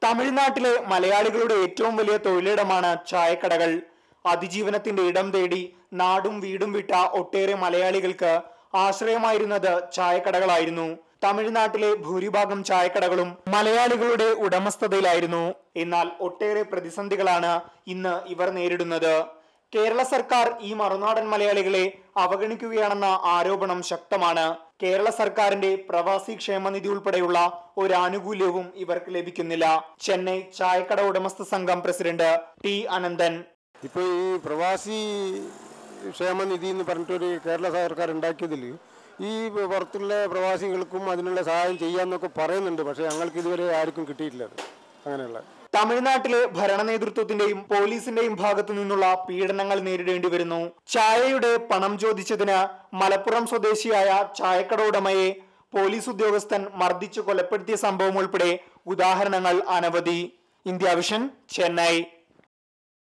തമിഴ്നാട്ടിലെ മലയാളികളുടെ ഏറ്റവും വലിയ തൊഴിലിടമാണ് ചായക്കടകൾ അതിജീവനത്തിന്റെ ഇടം തേടി നാടും വീടും വിട്ട ഒട്ടേറെ മലയാളികൾക്ക് ആശ്രയമായിരുന്നത് ചായക്കടകളായിരുന്നു തമിഴ്നാട്ടിലെ ഭൂരിഭാഗം ചായക്കടകളും മലയാളികളുടെ ഉടമസ്ഥതയിലായിരുന്നു എന്നാൽ ഒട്ടേറെ പ്രതിസന്ധികളാണ് ഇന്ന് ഇവർ നേരിടുന്നത് കേരള സർക്കാർ ഈ മറുനാടൻ മലയാളികളെ അവഗണിക്കുകയാണെന്ന ആരോപണം ശക്തമാണ് കേരള സർക്കാരിന്റെ പ്രവാസി ക്ഷേമനിധി ഉൾപ്പെടെയുള്ള ഒരു ആനുകൂല്യവും ഇവർക്ക് ലഭിക്കുന്നില്ല ചെന്നൈ ചായക്കട ഉടമസ്ഥ സംഘം പ്രസിഡന്റ് ടി അനന്തൻ ഇപ്പോൾ ഈ പ്രവാസി ക്ഷേമനിധി എന്ന് പറഞ്ഞിട്ടൊരു കേരള സർക്കാർ ഉണ്ടാക്കിയതിൽ ഈ പുറത്തുള്ള പ്രവാസികൾക്കും അതിനുള്ള സഹായം ചെയ്യാമെന്നൊക്കെ പറയുന്നുണ്ട് പക്ഷേ ഞങ്ങൾക്ക് ഇതുവരെ ആർക്കും കിട്ടിയിട്ടില്ല അത് അങ്ങനെയുള്ള തമിഴ്നാട്ടിലെ ഭരണ നേതൃത്വത്തിന്റെയും പോലീസിന്റെയും ഭാഗത്തു നിന്നുള്ള പീഡനങ്ങൾ നേരിടേണ്ടി വരുന്നു ചായയുടെ പണം ചോദിച്ചതിന് മലപ്പുറം സ്വദേശിയായ ചായക്കട ഉടമയെ പോലീസ് ഉദ്യോഗസ്ഥൻ മർദ്ദിച്ചു കൊലപ്പെടുത്തിയ സംഭവം ഉൾപ്പെടെ ഉദാഹരണങ്ങൾ അനവധി ഇന്ത്യ വിഷൻ ചെന്നൈ